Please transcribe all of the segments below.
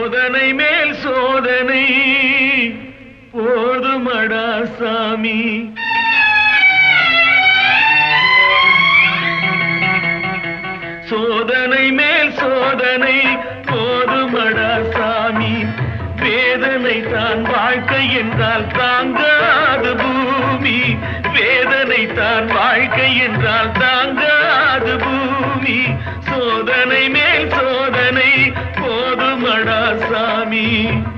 சோதனை மேல் சோதனை போதுமடா சாமி சோதனை மேல் சோதனை போதுமடா சாமி வேதனை தான் வாழ்க்கை என்றால் தாங்காது பூமி வேதனை தான் வாழ்க்கை என்றால் தாங்காது பூமி சோதனை மேல் சோதனை போதுமடா சாமி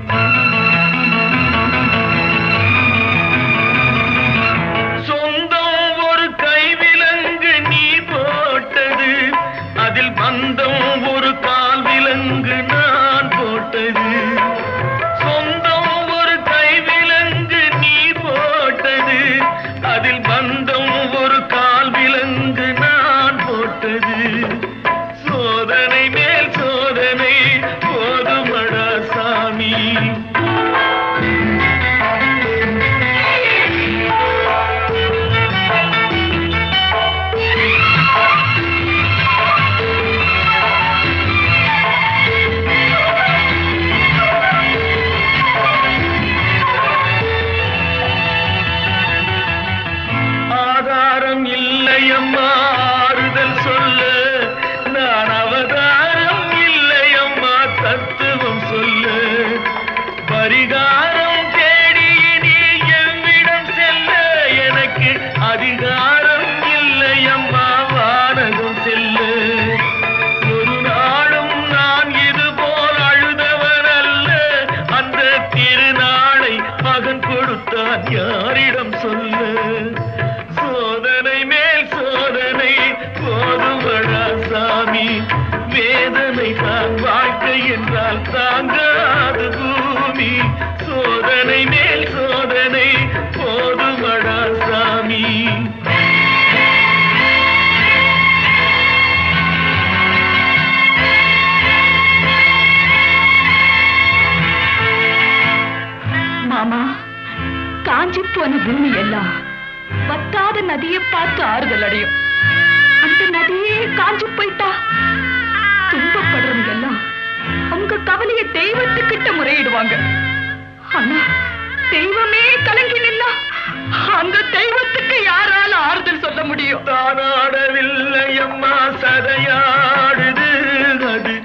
சொந்தம் ஒரு கைவிலங்கு நீ போட்டது அதில் பந்தம் ஒரு கால் விலங்கு நான் போட்டது சொந்தம் ஒரு கைவிலங்கு நீ போட்டது அதில் பந்தம் ஒரு கால் விலங்கு நான் போட்டது சோதனை மேல் சோதனை போதுமடா சாமி ஆதாரம் இல்லையம்மா ஆறுதல் சொல்ல நான் அவதாரம் இல்லையம்மா தத்துவம் சொல்ல பரிகாரம் தேடி நீ எவ்விடம் செல்ல எனக்கு அதிகாரம் இல்லையம்மா வானகம் செல்ல ஒரு நாளும் நான் இது போல் அழுதவன் அல்ல அந்த திருநாளை மகன் கொடுத்தான் யாரிடம் சொல்ல சோதனை மேல் சோதனை போதுமடா சாமி வேதனை தான் வாழ்க்கை என்றால் தாங்காது பூமி சோதனை மேல் சோதனை போதுமடா சாமி மாமா காஞ்சி போன பூமி எல்லாம் வத்தாத நதியை பார்த்து ஆறுதல் அடையும் அந்த நதியே காஞ்சி போயிட்டா துன்பப்படுறவங்க எல்லாம் அவங்க கவலைய தெய்வத்துக்கிட்ட முறையிடுவாங்க ஆனா தெய்வமே கலங்கி நின்னா அந்த தெய்வத்துக்கு யாரால ஆறுதல் சொல்ல முடியும் தானாடவில்லை அம்மா சதையாடுது அது